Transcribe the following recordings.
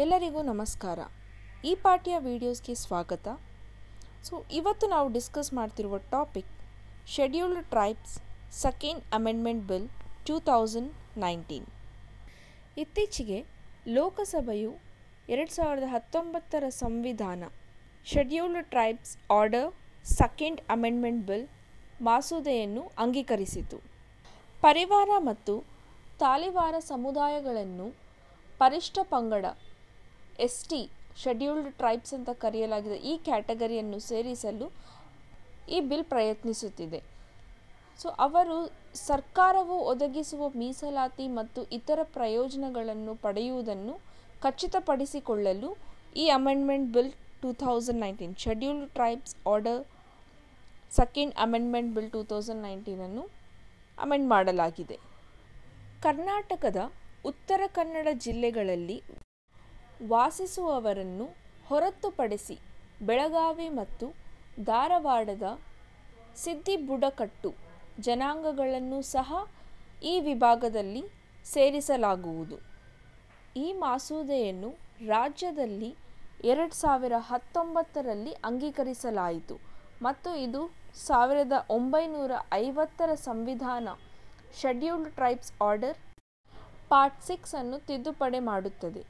ಎಲ್ಲರಿಗೂ ನಮಸ್ಕಾರ ಈ ಪಾಠ್ಯ ವಿಡಿಯೋಸ್ಗೆ ಸ್ವಾಗತ ಸೊ ಇವತ್ತು ನಾವು ಡಿಸ್ಕಸ್ ಮಾಡ್ತಿರುವ topic scheduled tribes second amendment bill two thousand nineteen ಇತ್ತೀಚೆಗೆ ಲೋಕಸಭೆಯು ಎರಡು ಸಾವಿರದ ಹತ್ತೊಂಬತ್ತರ ಸಂವಿಧಾನ scheduled tribes order second amendment bill ಮಸೂದೆಯನ್ನು ಅಂಗೀಕರಿಸಿತು ಪರಿವಾರ ಮತ್ತು ತಾಲಿವಾರ ಸಮುದಾಯಗಳನ್ನು ಪರಿಷ್ಠ ಪಂಗಡ ಎಸ್ ಟಿ ಶೆಡ್ಯೂಲ್ಡ್ ಟ್ರೈಬ್ಸ್ ಅಂತ ಕರೆಯಲಾಗಿದೆ ಈ ಕ್ಯಾಟಗರಿಯನ್ನು ಸೇರಿಸಲು ಈ ಬಿಲ್ ಪ್ರಯತ್ನಿಸುತ್ತಿದೆ ಸೊ ಅವರು ಸರ್ಕಾರವು ಒದಗಿಸುವ ಮೀಸಲಾತಿ ಮತ್ತು ಇತರ ಪ್ರಯೋಜನಗಳನ್ನು ಪಡೆಯುವುದನ್ನು ಖಚಿತಪಡಿಸಿಕೊಳ್ಳಲು ಈ amendment bill two thousand nineteen scheduled tribes order second amendment bill two thousand ನೈನ್ಟೀನನ್ನು ಅಮೆಂಡ್ ಮಾಡಲಾಗಿದೆ ಕರ್ನಾಟಕದ ಉತ್ತರ ಕನ್ನಡ ಜಿಲ್ಲೆಗಳಲ್ಲಿ ವಾಸಿಸುವವರನ್ನು ಹೊರತುಪಡಿಸಿ ಬೆಳಗಾವಿ ಮತ್ತು ಧಾರವಾಡದ ಸಿದ್ದಿ ಬುಡಕಟ್ಟು ಜನಾಂಗಗಳನ್ನು ಸಹ ಈ ವಿಭಾಗದಲ್ಲಿ ಸೇರಿಸಲಾಗುವುದು ಈ ಮಸೂದೆಯನ್ನು ರಾಜ್ಯದಲ್ಲಿ ಎರಡು ಸಾವಿರ ಹತ್ತೊಂಬತ್ತರಲ್ಲಿ ಅಂಗೀಕರಿಸಲಾಯಿತು ಮತ್ತು ಇದು ಸಾವಿರದ ಒಂಬೈನೂರ ಐವತ್ತರ ಸಂವಿಧಾನ scheduled tribes order part six ಅನ್ನು ತಿದ್ದುಪಡಿ ಮಾಡುತ್ತದೆ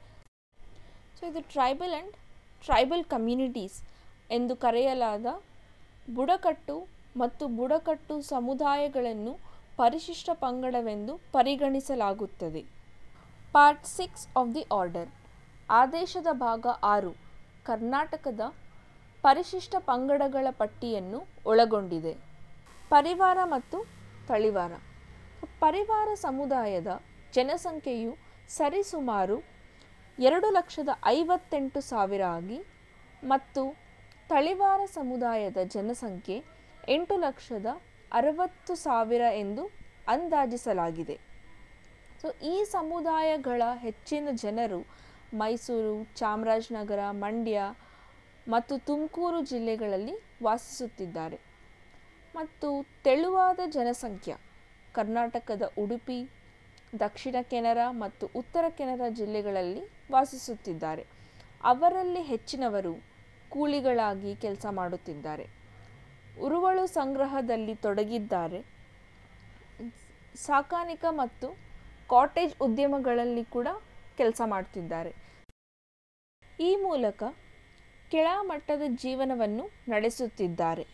ಸೊ ಇದು ಟ್ರೈಬಲ್ ಆ್ಯಂಡ್ ಟ್ರೈಬಲ್ ಕಮ್ಯುನಿಟೀಸ್ ಎಂದು ಕರೆಯಲಾದ ಬುಡಕಟ್ಟು ಮತ್ತು ಬುಡಕಟ್ಟು ಸಮುದಾಯಗಳನ್ನು ಪರಿಶಿಷ್ಟ ಪಂಗಡವೆಂದು ಪರಿಗಣಿಸಲಾಗುತ್ತದೆ part six of the order ಆದೇಶದ ಭಾಗ ಆರು ಕರ್ನಾಟಕದ ಪರಿಶಿಷ್ಟ ಪಂಗಡಗಳ ಪಟ್ಟಿಯನ್ನು ಒಳಗೊಂಡಿದೆ ಪರಿವಾರ ಮತ್ತು ತಳಿವಾರ ಪರಿವಾರ ಸಮುದಾಯದ ಜನಸಂಖ್ಯೆಯು ಸರಿಸುಮಾರು ಎರಡು ಲಕ್ಷದ ಐವತ್ತೆಂಟು ಸಾವಿರ ಆಗಿ ಮತ್ತು ತಳಿವಾರ ಸಮುದಾಯದ ಜನಸಂಖ್ಯೆ ಎಂಟು ಲಕ್ಷದ ಅರವತ್ತು ಸಾವಿರ ಎಂದು ಅಂದಾಜಿಸಲಾಗಿದೆ ಸೊ ಈ ಸಮುದಾಯಗಳ ಹೆಚ್ಚಿನ ಜನರು ಮೈಸೂರು ಚಾಮರಾಜನಗರ ಮಂಡ್ಯ ಮತ್ತು ತುಮಕೂರು ಜಿಲ್ಲೆಗಳಲ್ಲಿ ವಾಸಿಸುತ್ತಿದ್ದಾರೆ ಮತ್ತು ತೆಳುವಾದ ಜನಸಂಖ್ಯೆ ಕರ್ನಾಟಕದ ಉಡುಪಿ ದಕ್ಷಿಣ ಕೆನರಾ ಮತ್ತು ಉತ್ತರ ಕೆನರಾ ಜಿಲ್ಲೆಗಳಲ್ಲಿ ವಾಸಿಸುತ್ತಿದ್ದಾರೆ ಅವರಲ್ಲಿ ಹೆಚ್ಚಿನವರು ಕೂಲಿಗಳಾಗಿ ಕೆಲಸ ಮಾಡುತ್ತಿದ್ದಾರೆ ಉರುವಳು ಸಂಗ್ರಹದಲ್ಲಿ ತೊಡಗಿದ್ದಾರೆ ಸಾಕಾಣಿಕ ಮತ್ತು ಕಾಟೇಜ್ ಉದ್ಯಮಗಳಲ್ಲಿ ಕೂಡ ಕೆಲಸ ಮಾಡ್ತಿದ್ದಾರೆ ಈ ಮೂಲಕ ಕೆಳಮಟ್ಟದ ಜೀವನವನ್ನು ನಡೆಸುತ್ತಿದ್ದಾರೆ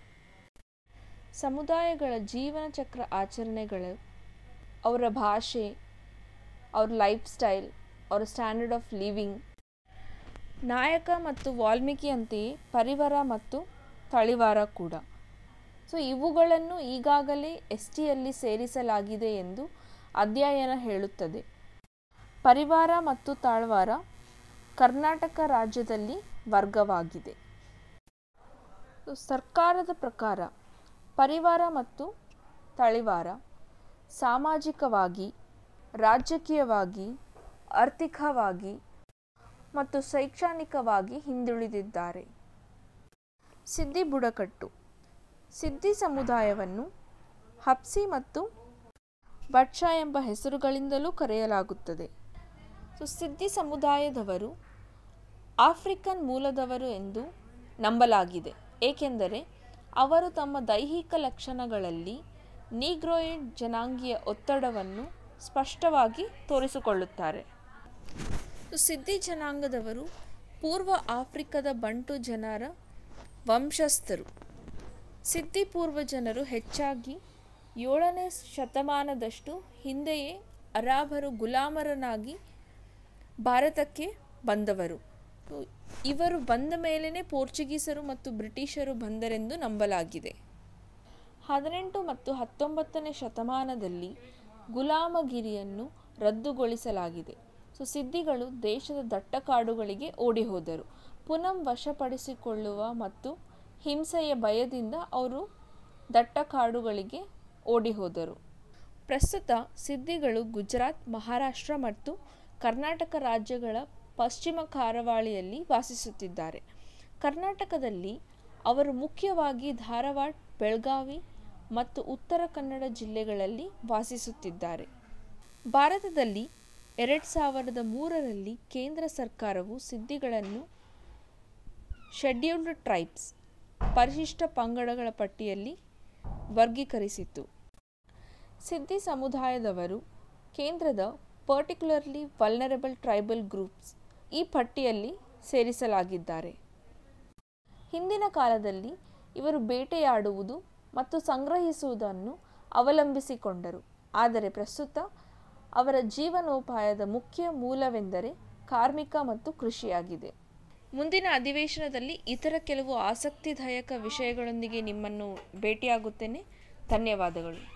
ಸಮುದಾಯಗಳ ಜೀವನ ಚಕ್ರ ಆಚರಣೆಗಳು ಅವರ ಭಾಷೆ ಅವ್ರ ಲೈಫ್ ಸ್ಟೈಲ್ ಅವರ ಸ್ಟ್ಯಾಂಡರ್ಡ್ ಆಫ್ ಲಿವಿಂಗ್ ನಾಯಕ ಮತ್ತು ವಾಲ್ಮೀಕಿಯಂತೆಯೇ ಪರಿವಾರ ಮತ್ತು ತಳಿವಾರ ಕೂಡ ಸೊ ಇವುಗಳನ್ನು ಈಗಾಗಲೇ ಎಸ್ ಟಿಯಲ್ಲಿ ಸೇರಿಸಲಾಗಿದೆ ಎಂದು ಅಧ್ಯಯನ ಹೇಳುತ್ತದೆ ಪರಿವಾರ ಮತ್ತು ತಾಳ್ವಾರ ಕರ್ನಾಟಕ ರಾಜ್ಯದಲ್ಲಿ ವರ್ಗವಾಗಿದೆ ಸರ್ಕಾರದ ಪ್ರಕಾರ ಪರಿವಾರ ಮತ್ತು ತಳಿವಾರ ಸಾಮಾಜಿಕವಾಗಿ ರಾಜಕೀಯವಾಗಿ ಆರ್ಥಿಕವಾಗಿ ಮತ್ತು ಶೈಕ್ಷಣಿಕವಾಗಿ ಹಿಂದುಳಿದಿದ್ದಾರೆ ಸಿದ್ದಿ ಬುಡಕಟ್ಟು ಸಿದ್ದಿ ಸಮುದಾಯವನ್ನು ಹಪ್ಸಿ ಮತ್ತು ಬಟ್ಷ ಎಂಬ ಹೆಸರುಗಳಿಂದಲೂ ಕರೆಯಲಾಗುತ್ತದೆ ಸೊ ಸಿದ್ದಿ ಸಮುದಾಯದವರು ಆಫ್ರಿಕನ್ ಮೂಲದವರು ಎಂದು ನಂಬಲಾಗಿದೆ ಏಕೆಂದರೆ ಅವರು ತಮ್ಮ ದೈಹಿಕ ಲಕ್ಷಣಗಳಲ್ಲಿ ನೀಗ್ರೋಯಿಡ್ ಜನಾಂಗೀಯ ಒತ್ತಡವನ್ನು ಸ್ಪಷ್ಟವಾಗಿ ತೋರಿಸಿಕೊಳ್ಳುತ್ತಾರೆ ಸಿದ್ದಿ ಜನಾಂಗದವರು ಪೂರ್ವ ಆಫ್ರಿಕದ ಬಂಟು ಜನರ ವಂಶಸ್ಥರು ಸಿದ್ದಿ ಪೂರ್ವ ಜನರು ಹೆಚ್ಚಾಗಿ ಏಳನೇ ಶತಮಾನದಷ್ಟು ಹಿಂದೆಯೇ ಅರಾಬರು ಗುಲಾಮರನಾಗಿ ಭಾರತಕ್ಕೆ ಬಂದವರು ಇವರು ಬಂದ ಮೇಲೇ ಪೋರ್ಚುಗೀಸರು ಮತ್ತು ಬ್ರಿಟಿಷರು ಬಂದರೆಂದು ನಂಬಲಾಗಿದೆ ಹದಿನೆಂಟು ಮತ್ತು ಹತ್ತೊಂಬತ್ತನೇ ಶತಮಾನದಲ್ಲಿ ಗುಲಾಮಗಿರಿಯನ್ನು ರದ್ದುಗೊಳಿಸಲಾಗಿದೆ ಸೊ ಸಿದ್ದಿಗಳು ದೇಶದ ದಟ್ಟ ಕಾಡುಗಳಿಗೆ ಓಡಿ ಹೋದರು ಪುನಃ ವಶಪಡಿಸಿಕೊಳ್ಳುವ ಮತ್ತು ಹಿಂಸೆಯ ಭಯದಿಂದ ಅವರು ದಟ್ಟ ಕಾಡುಗಳಿಗೆ ಓಡಿ ಹೋದರು ಪ್ರಸ್ತುತ ಸಿದ್ದಿಗಳು ಗುಜರಾತ್ ಮಹಾರಾಷ್ಟ್ರ ಮತ್ತು ಕರ್ನಾಟಕ ರಾಜ್ಯಗಳ ಪಶ್ಚಿಮ ಕಾರವಾಳಿಯಲ್ಲಿ ವಾಸಿಸುತ್ತಿದ್ದಾರೆ ಕರ್ನಾಟಕದಲ್ಲಿ ಅವರು ಮುಖ್ಯವಾಗಿ ಧಾರವಾಡ ಬೆಳಗಾವಿ ಮತ್ತು ಉತ್ತರ ಕನ್ನಡ ಜಿಲ್ಲೆಗಳಲ್ಲಿ ವಾಸಿಸುತ್ತಿದ್ದಾರೆ ಭಾರತದಲ್ಲಿ ಎರಡು ಸಾವಿರದ ಮೂರರಲ್ಲಿ ಕೇಂದ್ರ ಸರ್ಕಾರವು ಸಿದ್ಧಿಗಳನ್ನು ಶೆಡ್ಯೂಲ್ಡ್ ಟ್ರೈಬ್ಸ್ ಪರಿಶಿಷ್ಟ ಪಂಗಡಗಳ ಪಟ್ಟಿಯಲ್ಲಿ ವರ್ಗೀಕರಿಸಿತು ಸಿದ್ಧಿ ಸಮುದಾಯದವರು ಕೇಂದ್ರದ ಪರ್ಟಿಕ್ಯುಲರ್ಲಿ ವಲ್ನರಬಲ್ ಟ್ರೈಬಲ್ ಗ್ರೂಪ್ಸ್ ಈ ಪಟ್ಟಿಯಲ್ಲಿ ಸೇರಿಸಲಾಗಿದ್ದಾರೆ ಹಿಂದಿನ ಕಾಲದಲ್ಲಿ ಇವರು ಬೇಟೆಯಾಡುವುದು ಮತ್ತು ಸಂಗ್ರಹಿಸುವುದನ್ನು ಅವಲಂಬಿಸಿಕೊಂಡರು ಆದರೆ ಪ್ರಸ್ತುತ ಅವರ ಜೀವನೋಪಾಯದ ಮುಖ್ಯ ಮೂಲವೆಂದರೆ ಕಾರ್ಮಿಕ ಮತ್ತು ಕೃಷಿಯಾಗಿದೆ ಮುಂದಿನ ಅಧಿವೇಶನದಲ್ಲಿ ಇತರ ಕೆಲವು ಆಸಕ್ತಿದಾಯಕ ವಿಷಯಗಳೊಂದಿಗೆ ನಿಮ್ಮನ್ನು ಭೇಟಿಯಾಗುತ್ತೇನೆ ಧನ್ಯವಾದಗಳು